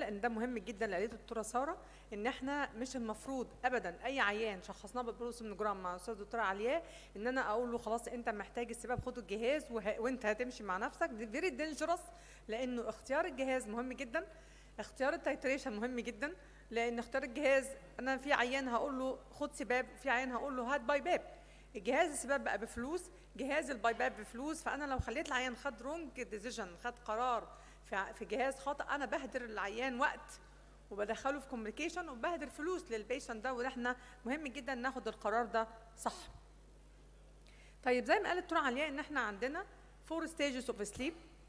لان ده مهم جدا اللي قالته الدكتوره ساره ان احنا مش المفروض ابدا اي عيان شخصناه بالبروسومنوجرام مع استاذ الدكتوره علياء ان انا اقول له خلاص انت محتاج السباب خد الجهاز وه... وانت هتمشي مع نفسك دي فيري دينجرس لانه اختيار الجهاز مهم جدا اختيار التايتريشن مهم جدا لان اختيار الجهاز انا في عيان هقول له خد سباب في عيان هقول له هات باي باب الجهاز السباب بقى بفلوس جهاز الباي باب بفلوس فانا لو خليت العيان خد رونج ديسيجن خد قرار في في جهاز خطا انا بهدر العيان وقت وبدخله في كوميونيكيشن وبهدر فلوس للبيشنت ده واحنا مهم جدا ناخد القرار ده صح طيب زي ما قالت دكتوره علياء ان احنا عندنا فور ستيجز اوف سليب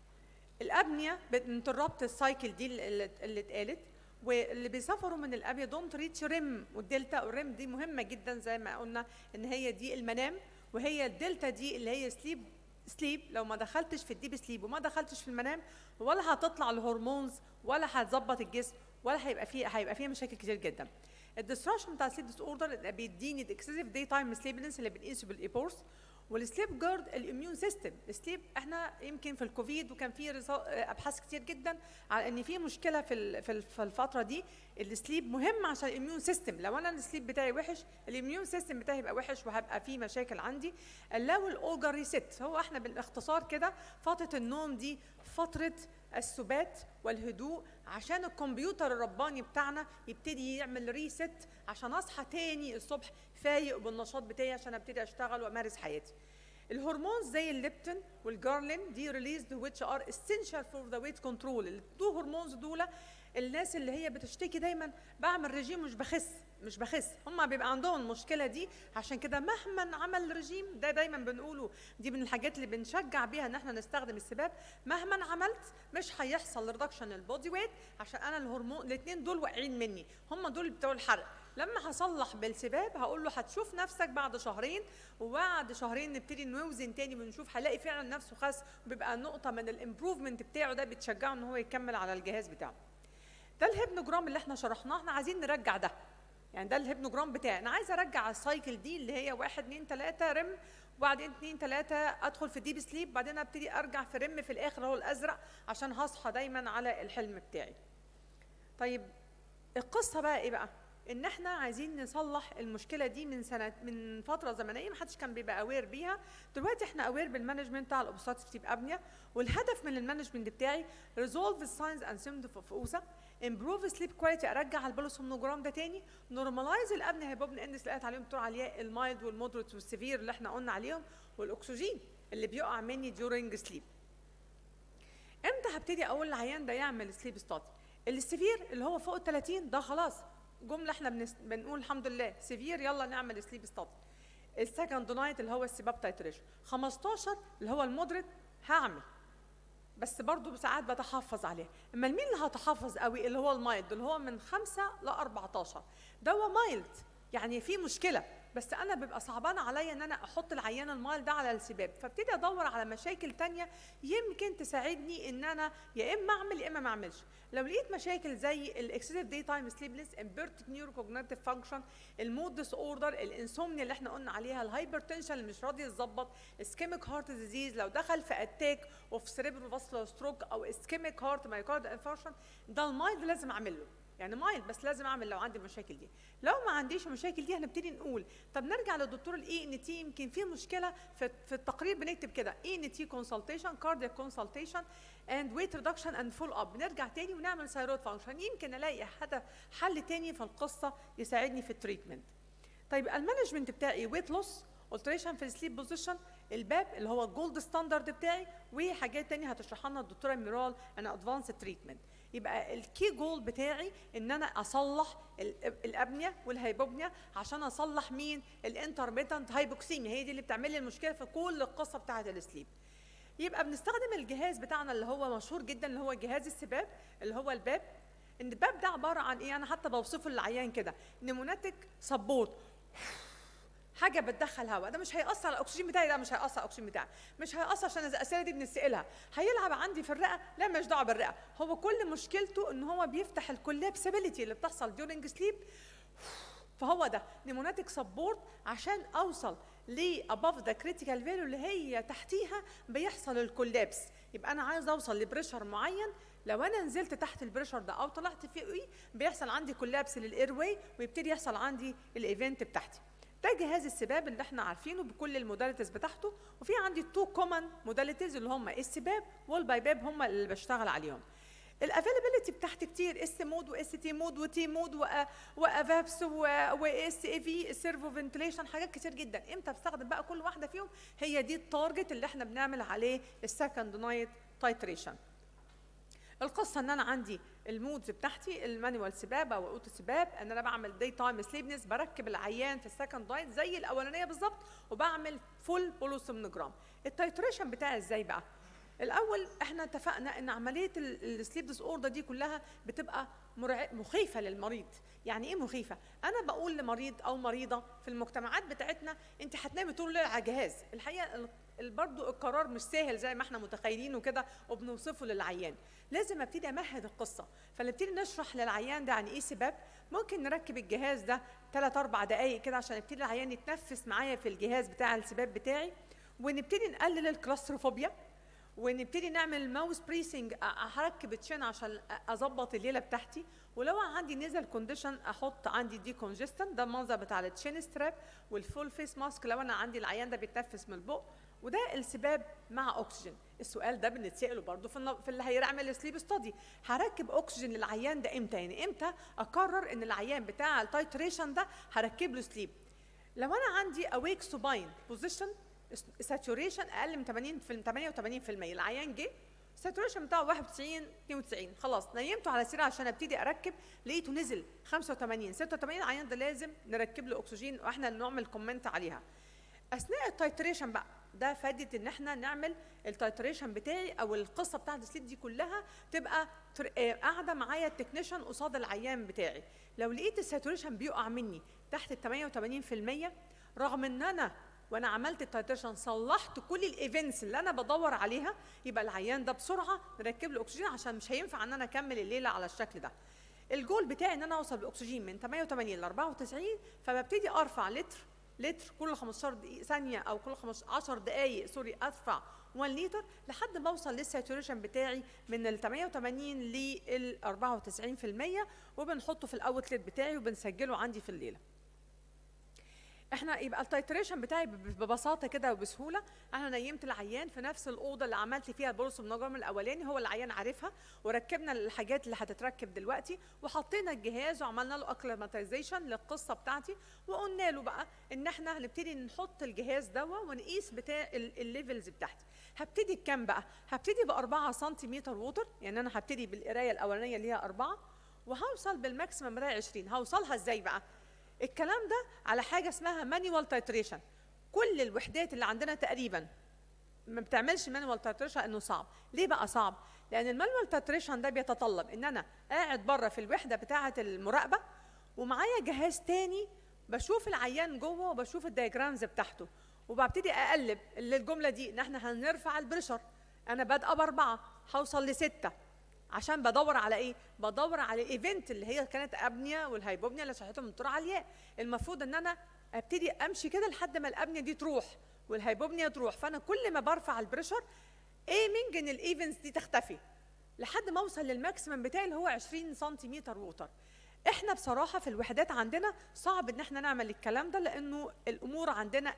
الابنيه بتنتربت السايكل دي اللي اللي اتقالت واللي بيسافروا من الابيا دونت ريتش ريم والدلتا والريم دي مهمه جدا زي ما قلنا ان هي دي المنام وهي الدلتا دي اللي هي سليب سليب لو ما دخلتش في الديب سليب وما دخلتش في المنام ولا هتطلع الهرمونز ولا هتظبط الجسم ولا هيبقى فيه هيبقى فيها مشاكل كتير جدا الديستراكشن بتاع السليب ديس اوردر بيديني الاكسسيف داي تايم سليبنس اللي بنقيسه بالايبورس والسليب جارد الاميون سيستم السليب احنا يمكن في الكوفيد وكان في ابحاث كتير جدا على ان في مشكله في في الفتره دي السليب مهم عشان الاميون سيستم لو انا السليب بتاعي وحش الاميون سيستم بتاعي يبقى وحش وهبقى في مشاكل عندي allow الاوجر ريست هو احنا بالاختصار كده فتره النوم دي فتره السبات والهدوء عشان الكمبيوتر الرباني بتاعنا يبتدي يعمل ريست عشان اصحى تاني الصبح فايق بالنشاط بتاعي عشان ابتدي اشتغل وامارس حياتي الهرمونز زي الليبتين والجارلين دي ريليزد which ار essential فور ذا ويت كنترول التو هرمونز دول الناس اللي هي بتشتكي دايما بعمل رجيم مش بخس مش بخس هم بيبقى عندهم المشكله دي عشان كده مهما عمل رجيم ده دايما بنقوله دي من الحاجات اللي بنشجع بيها ان احنا نستخدم السباب مهما عملت مش هيحصل ريدكشن البودي ويت عشان انا الهرمون الاثنين دول واقعين مني هم دول بتوع الحرق لما هصلح بالسباب هقول له هتشوف نفسك بعد شهرين وبعد شهرين نبتدي نوزن تاني ونشوف هلاقي فعلا نفسه خس وبيبقى نقطه من الامبروفمنت بتاعه ده بتشجعه ان هو يكمل على الجهاز بتاعه ده الهيبنوجرام اللي احنا شرحناه احنا عايزين نرجع ده يعني ده الهيبنوجرام بتاعي انا عايزه ارجع السايكل دي اللي هي واحد اتنين تلاته رم وبعدين اتنين تلاته ادخل في ديب سليب بعدين ابتدي ارجع في رم في الاخر هو الازرق عشان هصحى دايما على الحلم بتاعي طيب القصه بقى ايه بقى ان احنا عايزين نصلح المشكله دي من سنه من فتره زمنيه ما حدش كان بيبقى اوير بيها دلوقتي احنا اوير بالمانجمنت بتاع الاوبستراكتيف تيب ابنيا والهدف من المانجمنت بتاعي ريزولف الساينز اند سيمتوم اوف اوسا امبروف سليب كواليتي ارجع البلوسومنوجرام ده تاني نورماليز الابنيا هيبوبن اندس اللي قالت عليهم دكتور علياء المايلد والمودريت والسيفير اللي احنا قلنا عليهم والاكسجين اللي بيقع مني ديورنج سليب امتى هبتدي اقول للعيان ده يعمل سليب ستاتي السيفير اللي هو فوق ال 30 ده خلاص جمله احنا بنس... بنقول الحمد لله سيفير يلا نعمل سليب ستاتي السكند نايت اللي هو السباب تايتريشن 15 اللي هو المودريت هعمل بس برضه ساعات بتحفظ عليه اما مين اللي هتحفظ قوي اللي هو المايلد اللي هو من 5 ل 14 ده هو مايلد يعني في مشكله بس انا بيبقى صعبان عليا ان انا احط العيان المايل ده على السباب فابتدي ادور على مشاكل تانية يمكن تساعدني ان انا يا اما اعمل يا اما ما اعملش لو لقيت مشاكل زي الاكسسيف داي تايم سليبلس امبيرت نيورو كوجنيتيف فانكشن المود ديس اوردر الانسومنيا اللي احنا قلنا عليها الهايبرتنشن اللي مش راضي يتظبط اسكيميك هارت ديزيز لو دخل في اتاك اوف سيريبرو فاسكولار ستروك او اسكيميك هارت مايكارد انفارشن ده المايل لازم اعمل له يعني مايل بس لازم اعمل لو عندي المشاكل دي لو ما عنديش المشاكل دي هنبتدي نقول طب نرجع للدكتور الاي ان تي يمكن في مشكله في, في التقرير بنكتب كده اي ان تي كونسلتيشن كاردياك كونسلتيشن اند ويت ريدكشن اند فول اب نرجع تاني ونعمل ثايرويد فانكشن يمكن الاقي حتى حل تاني في القصه يساعدني في التريتمنت طيب المانجمنت بتاعي ويت لوس التريشن في السليب بوزيشن الباب اللي هو الجولد ستاندرد بتاعي وحاجات تانية هتشرحها لنا الدكتوره ميرال انا ادفانس تريتمنت يبقى الكي جول بتاعي ان انا اصلح الابنيه والهيبوبنيا عشان اصلح مين الانترميتنت هايبوكسيميا هي دي اللي بتعمل لي المشكله في كل القصه بتاعه السليب يبقى بنستخدم الجهاز بتاعنا اللي هو مشهور جدا اللي هو جهاز السباب اللي هو الباب ان الباب ده عباره عن ايه انا حتى بوصفه للعيان كده نموناتيك سبورت حاجه بتدخل هواء ده مش هيأثر على الاكسجين بتاعي ده مش هيأثر على الاكسجين بتاعي مش هيأثر عشان الاسئله دي بنسألها هيلعب عندي في الرئه لا مش دعوه بالرئه هو كل مشكلته ان هو بيفتح الكولابسابيلتي اللي بتحصل ديورنج سليب فهو ده نيموناتيك سبورت عشان اوصل ل above ذا كريتيكال فاليو اللي هي تحتيها بيحصل الكولابس يبقى انا عايز اوصل لبريشر معين لو انا نزلت تحت البريشر ده او طلعت فوقيه بيحصل عندي كولابس للاير واي ويبتدي يحصل عندي الايفنت بتاعتي ده جهاز السباب اللي احنا عارفينه بكل الموداليتيز بتاعته وفي عندي تو كومن موداليتيز اللي هم السباب والبايباب هم اللي بشتغل عليهم الافيلابيلتي بتاعتي كتير اس مود واس تي مود وتي مود وافابس واس اي في سيرفو فنتليشن حاجات كتير جدا امتى بستخدم بقى كل واحده فيهم هي دي التارجت اللي احنا بنعمل عليه السكند نايت تايتريشن القصه ان انا عندي المودز بتاعتي المانيوال سباب او الاوتو سباب ان انا بعمل داي تايم سليبنس بركب العيان في السكند نايت زي الاولانيه بالظبط وبعمل فول بولوسومنوجرام التايتريشن بتاعي ازاي بقى الاول احنا اتفقنا ان عمليه السليب ديس اوردر دي كلها بتبقى مرع... مخيفه للمريض يعني ايه مخيفه انا بقول لمريض او مريضه في المجتمعات بتاعتنا انت هتنامي طول الليل على جهاز الحقيقه برضه القرار مش سهل زي ما احنا متخيلين وكده وبنوصفه للعيان لازم ابتدي امهد القصه فنبتدي نشرح للعيان ده يعني ايه سباب ممكن نركب الجهاز ده 3 4 دقائق كده عشان يبتدي العيان يتنفس معايا في الجهاز بتاع السباب بتاعي ونبتدي نقلل الكلاستروفوبيا ونبتدي نعمل ماوس بريسنج هركب تشين عشان اظبط الليله بتاعتي ولو عندي نزل كونديشن احط عندي دي كونجستن ده المنظر بتاع التشين ستراب والفول فيس ماسك لو انا عندي العيان ده بيتنفس من البق وده السباب مع اكسجين السؤال ده بنتساله برضه في في اللي هيعمل سليب ستادي هركب اكسجين للعيان ده امتى يعني امتى اقرر ان العيان بتاع التايتريشن ده هركب له سليب لو انا عندي اويك سوباين بوزيشن ساتوريشن اقل من 80 في 88% العيان جه الساتوريشن بتاعه 91 92 خلاص نيمته على سرير عشان ابتدي اركب لقيته نزل 85 86 العيان ده لازم نركب له اكسجين واحنا نعمل كومنت عليها اثناء التايتريشن بقى ده فادت ان احنا نعمل التايتريشن بتاعي او القصه بتاعت السليب دي كلها تبقى قاعده معايا التكنيشن قصاد العيان بتاعي لو لقيت الساتوريشن بيقع مني تحت ال 88% رغم ان انا وانا عملت التايتريشن صلحت كل الايفنتس اللي انا بدور عليها يبقى العيان ده بسرعه نركب له اكسجين عشان مش هينفع ان انا اكمل الليله على الشكل ده الجول بتاعي ان انا اوصل بالاكسجين من 88 ل 94 فببتدي ارفع لتر لتر كل 15 دقيقة ثانية أو كل 10 دقايق سوري أرفع 1 لتر لحد ما أوصل للساتوريشن بتاعي من ال 88 لل 94% وبنحطه في الأوتلت بتاعي وبنسجله عندي في الليلة. احنا يبقى التايتريشن بتاعي ببساطه كده وبسهوله انا نيمت العيان في نفس الاوضه اللي عملت فيها البولس النجم الاولاني هو العيان عارفها وركبنا الحاجات اللي هتتركب دلوقتي وحطينا الجهاز وعملنا له اكليماتيزيشن للقصه بتاعتي وقلنا له بقى ان احنا هنبتدي نحط الجهاز دوا ونقيس بتاع الليفلز بتاعتي هبتدي بكام بقى هبتدي ب 4 سنتيمتر ووتر يعني انا هبتدي بالقرايه الاولانيه اللي هي 4 وهوصل بالماكسيمم بتاعي 20 هوصلها ازاي بقى الكلام ده على حاجه اسمها مانيوال تايتريشن كل الوحدات اللي عندنا تقريبا ما بتعملش مانيوال تايتريشن انه صعب ليه بقى صعب لان المانيوال تايتريشن ده بيتطلب ان انا قاعد بره في الوحده بتاعه المراقبه ومعايا جهاز تاني بشوف العيان جوه وبشوف الدياجرامز بتاعته وببتدي اقلب الجمله دي ان احنا هنرفع البريشر انا بادئه باربعه هوصل لسته عشان بدور على ايه؟ بدور على الايفنت اللي هي كانت ابنيه والهايبوبنيا اللي صحتهم من الطور عاليه المفروض ان انا ابتدي امشي كده لحد ما الابنيه دي تروح والهايبوبنيا تروح فانا كل ما برفع البريشر ايمنج ان الايفنتس دي تختفي لحد ما اوصل للماكسيمم بتاعي اللي هو 20 سنتيمتر ووتر احنا بصراحه في الوحدات عندنا صعب ان احنا نعمل الكلام ده لانه الامور عندنا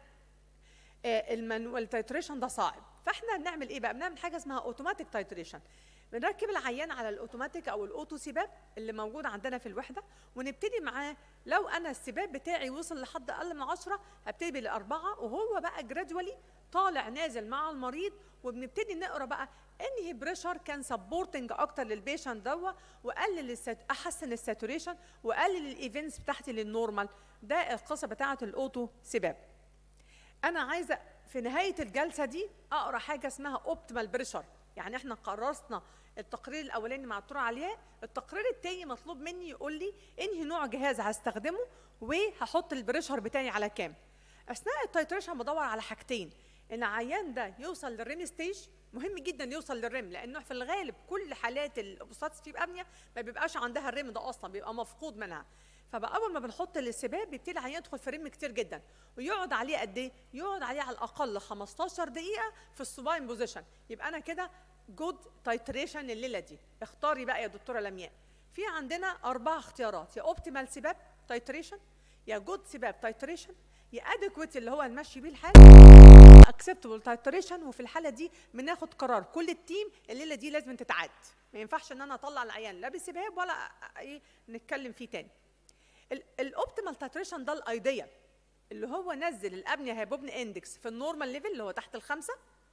المانوال تايتريشن ده صعب فاحنا بنعمل ايه بقى بنعمل حاجه اسمها اوتوماتيك تايتريشن بنركب العيان على الاوتوماتيك او الاوتو سباب اللي موجود عندنا في الوحده ونبتدي معاه لو انا السباب بتاعي وصل لحد اقل من 10 هبتدي بالاربعه وهو بقى جرادولي طالع نازل مع المريض وبنبتدي نقرا بقى انهي بريشر كان سبورتنج اكتر للبيشنت دوا وقلل السات... احسن الساتوريشن وقلل الايفنتس بتاعتي للنورمال ده القصه بتاعه الاوتو سباب انا عايزه في نهايه الجلسه دي اقرا حاجه اسمها اوبتيمال بريشر يعني احنا قررنا التقرير الاولاني مع الدكتور علياء التقرير الثاني مطلوب مني يقول لي انهي نوع جهاز هستخدمه وهحط البريشر بتاعي على كام اثناء التايتريشن بدور على حاجتين ان العيان ده يوصل للريم ستيج مهم جدا يوصل للريم لانه في الغالب كل حالات الاوبستاتس في ابنيا ما بيبقاش عندها الريم ده اصلا بيبقى مفقود منها فبقى اول ما بنحط السباب بيبتدي العيان يدخل في ريم كتير جدا ويقعد عليه قد ايه؟ يقعد عليه على الاقل 15 دقيقه في السوباين بوزيشن يبقى انا كده جود تايتريشن الليله دي اختاري بقى يا دكتوره لمياء في عندنا اربع اختيارات يا اوبتيمال سباب تايتريشن يا جود سباب تايتريشن يا ادكويت اللي هو نمشي بيه الحال اكسبتبل تايتريشن وفي الحاله دي بناخد قرار كل التيم الليله دي لازم تتعاد ما ينفعش ان انا اطلع العيان لا بسباب ولا ايه نتكلم فيه تاني الاوبتيمال تايتريشن ده الايديا اللي هو نزل الابنيا هيبوبن اندكس في النورمال ليفل اللي هو تحت الخمسه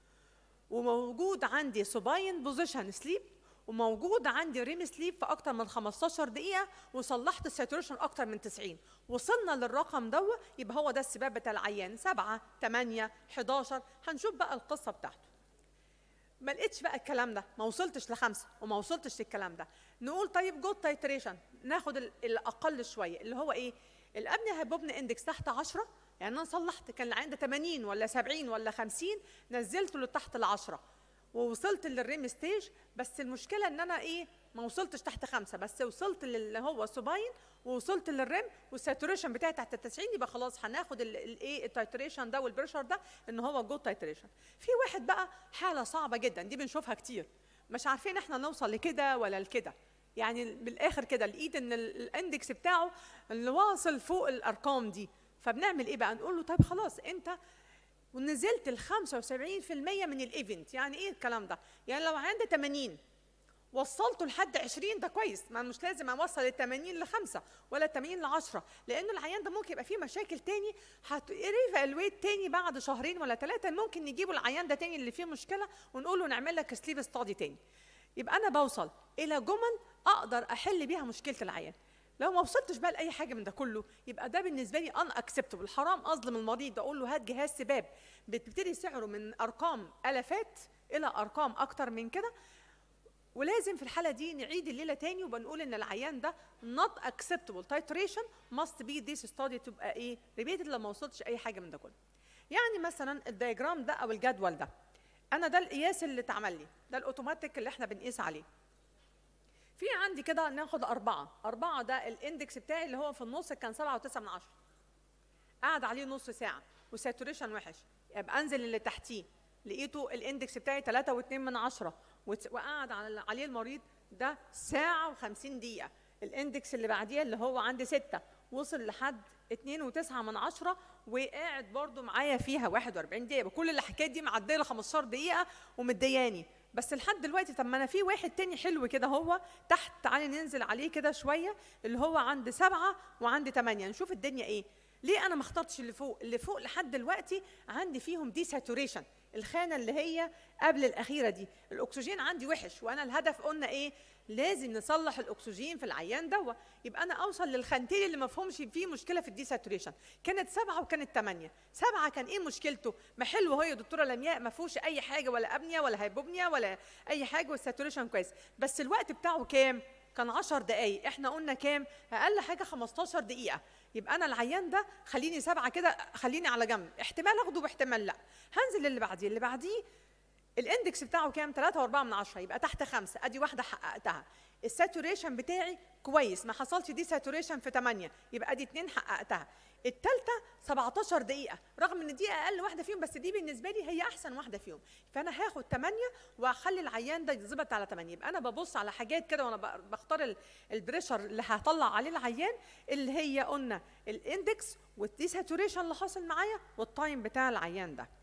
وموجود عندي سوباين بوزيشن سليب وموجود عندي ريم سليب في اكتر من 15 دقيقه وصلحت الساتوريشن اكتر من 90 وصلنا للرقم ده يبقى هو ده السباب بتاع العيان 7 8 11 هنشوف بقى القصه بتاعته ما لقيتش بقى الكلام ده ما وصلتش لخمسه وما وصلتش للكلام ده نقول طيب جود تايتريشن ناخد الاقل شويه اللي هو ايه الابني هيبوبن اندكس تحت 10 يعني انا صلحت كان عندي 80 ولا 70 ولا 50 نزلته لتحت ال 10 ووصلت للريم ستيج بس المشكله ان انا ايه ما وصلتش تحت خمسه بس وصلت للي هو سوباين ووصلت للريم والساتوريشن بتاعي تحت ال 90 يبقى خلاص هناخد الايه التايتريشن ده والبريشر ده ان هو جود تايتريشن في واحد بقى حاله صعبه جدا دي بنشوفها كتير مش عارفين احنا نوصل لكده ولا لكده يعني بالاخر كده لقيت ان الاندكس بتاعه اللي واصل فوق الارقام دي فبنعمل ايه بقى نقول له طيب خلاص انت ونزلت ل 75% من الايفنت يعني ايه الكلام ده يعني لو عندي 80 وصلته لحد 20 ده كويس ما مش لازم اوصل ال 80 ل 5 ولا 80 ل 10 لان العيان ده ممكن يبقى فيه مشاكل تاني هتريفالويت تاني بعد شهرين ولا ثلاثه ممكن نجيبوا العيان ده تاني اللي فيه مشكله ونقول له نعمل لك سليب ستادي تاني يبقى انا بوصل الى جمل اقدر احل بيها مشكله العيان لو ما وصلتش بقى لاي حاجه من ده كله يبقى ده بالنسبه لي ان اكسبتبل حرام اظلم المريض اقول له هات جهاز سباب بتبتدي سعره من ارقام الافات الى ارقام اكتر من كده ولازم في الحاله دي نعيد الليله تاني وبنقول ان العيان ده not acceptable titration must be this study تبقى ايه ريبيتد لما وصلتش اي حاجه من ده كله يعني مثلا الدياجرام ده او الجدول ده انا ده القياس اللي اتعمل لي ده الاوتوماتيك اللي احنا بنقيس عليه في عندي كده ناخد أربعة أربعة ده الاندكس بتاعي اللي هو في النص كان سبعة وتسعة من عشرة قعد عليه نص ساعة وساتوريشن وحش يبقى أنزل اللي تحتيه لقيته الاندكس بتاعي ثلاثة واتنين من عشرة وقعد عليه المريض ده ساعة وخمسين دقيقة الاندكس اللي بعديها اللي هو عندي ستة وصل لحد اتنين وتسعة من عشرة وقاعد برضو معايا فيها 41 دقيقة كل الحكايات دي معدية ل 15 دقيقة ومدياني بس لحد دلوقتي طب ما انا في واحد تاني حلو كده هو تحت تعالي ننزل عليه كده شويه اللي هو عند سبعه وعند ثمانيه نشوف الدنيا ايه ليه انا ما اخترتش اللي فوق اللي فوق لحد دلوقتي عندي فيهم دي ساتوريشن الخانه اللي هي قبل الاخيره دي الاكسجين عندي وحش وانا الهدف قلنا ايه لازم نصلح الاكسجين في العيان دوا يبقى انا اوصل للخانتين اللي ما فيهمش فيه مشكله في الدي ساتوريشن كانت سبعه وكانت ثمانيه سبعه كان ايه مشكلته ما حلو هو يا دكتوره لمياء ما فيهوش اي حاجه ولا ابنيه ولا هيبوبنيا ولا اي حاجه والساتوريشن كويس بس الوقت بتاعه كام كان 10 دقايق احنا قلنا كام اقل حاجه 15 دقيقه يبقى انا العيان ده خليني سبعه كده خليني على جنب احتمال اخده واحتمال لا هنزل اللي بعديه اللي بعديه الاندكس بتاعه كام 3 و4 من 10 يبقى تحت خمسة ادي واحده حققتها الساتوريشن بتاعي كويس ما حصلش دي ساتوريشن في 8 يبقى ادي 2 حققتها الثالثه 17 دقيقه رغم ان دي اقل واحده فيهم بس دي بالنسبه لي هي احسن واحده فيهم فانا هاخد 8 واخلي العيان ده يتظبط على 8 يبقى انا ببص على حاجات كده وانا بختار البريشر اللي هطلع عليه العيان اللي هي قلنا الاندكس والدي ساتوريشن اللي حاصل معايا والتايم بتاع العيان ده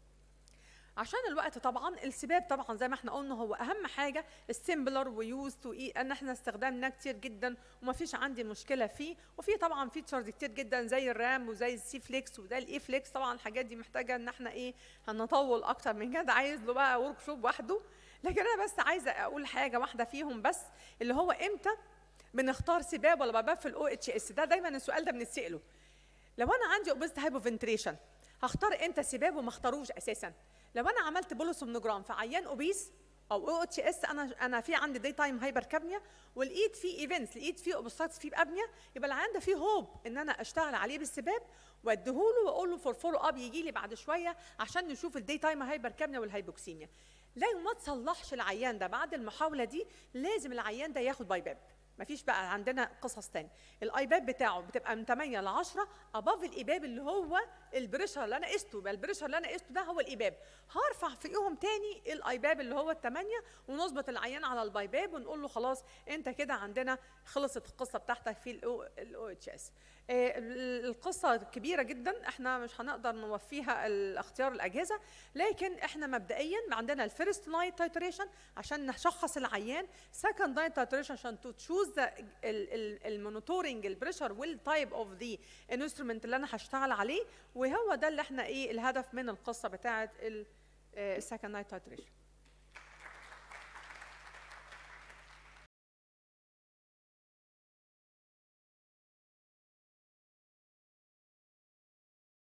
عشان الوقت طبعا السباب طبعا زي ما احنا قلنا هو اهم حاجه السيمبلر ويوز تو اي ان احنا استخدمناه كتير جدا وما فيش عندي مشكله فيه وفي طبعا فيتشرز كتير جدا زي الرام وزي السي فليكس وزي الاي فليكس طبعا الحاجات دي محتاجه ان احنا ايه هنطول اكتر من كده عايز له بقى ورك شوب وحده لكن انا بس عايزه اقول حاجه واحده فيهم بس اللي هو امتى بنختار سباب ولا باب في الاو اتش اس ده دايما السؤال ده بنساله لو انا عندي اوبست هايبوفنتريشن هختار امتى سباب وما اختاروش اساسا لو انا عملت بولوسومنوجرام في عيان اوبيس او او اتش اس انا انا في عندي دي تايم هايبر كابنيا ولقيت في ايفنتس لقيت في اوبستراكت في ابنيا يبقى العيان ده فيه هوب ان انا اشتغل عليه بالسباب واديهوله واقول له فور فولو اب يجي لي بعد شويه عشان نشوف الدي تايم هايبر كابنيا والهايبوكسيميا لو ما تصلحش العيان ده بعد المحاوله دي لازم العيان ده ياخد باي باب مفيش بقى عندنا قصص تاني الايباب بتاعه بتبقى من 8 ل 10 اباف الايباب اللي هو البريشر اللي انا قسته يبقى البريشر اللي انا قسته ده هو الايباب هرفع فوقيهم تاني الايباب اللي هو الثمانيه ونظبط العيان على البايباب ونقول له خلاص انت كده عندنا خلصت القصه بتاعتك في الاو اتش اس القصه كبيره جدا احنا مش هنقدر نوفيها اختيار الاجهزه لكن احنا مبدئيا عندنا الفيرست نايت تايتريشن عشان نشخص العيان سكند نايت تايتريشن عشان تو تشوز المونيتورنج البريشر والتايب اوف ذا انسترومنت اللي انا هشتغل عليه وهو ده اللي احنا ايه الهدف من القصه بتاعه السكند نايت تايتريشن